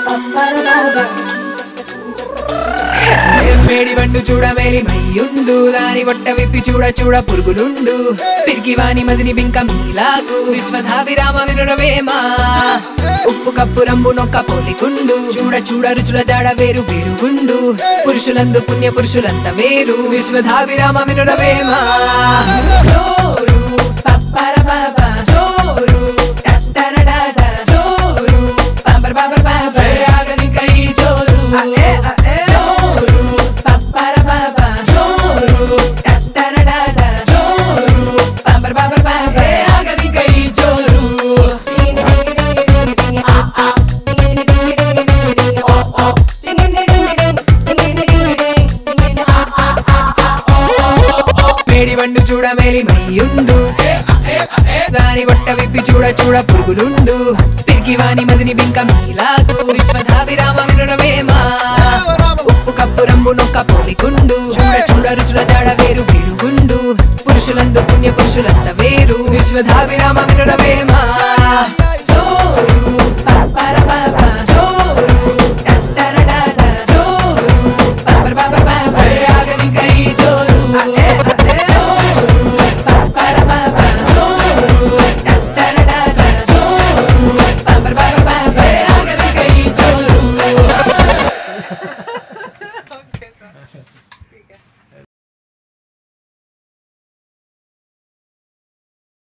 మేడి వండు చూడ మేలి మయ్యుండు దాని వట్ట విప్పి చూడ చూడ పురుగులుండు పిరికి వాని మదిని బింక మీలాగు విశ్వధాభిరామ వినురవేమా ఉప్పు కప్పు రంబు నొక్క పోలికుండు చూడ చూడ రుచుల జాడ వేరు వేరుగుండు పురుషులందు పుణ్య పురుషులంత వేరు విశ్వధాభిరామ వినురవేమా జోరు పప్పర పాప జోరు టట్టరడాట జోరు పాపర పాపర పాప ఆగని కై జోరు జోరు పప్పర పాప జోరు టట్టరడాట జోరు పాపర పాపర పాప ఆగని కై జోరు మేడి వండు చూడ మేలి మయ్యుండు దాని వట్ట విప్పి చూడ చూడ పురుగులుండు పిరికి వాని మదిని బింక మీలాగు విశ్వధాభిరామ వినురవేమా ఉప్పు కప్పు రంబు నొక్క పోలికుండు చూడ చూడ రుచుల జాడ వేరు వేరుగుండు పురుషులందు పుణ్య పురుషులంత వేరు విశ్వధాభిరామ వినురవేమా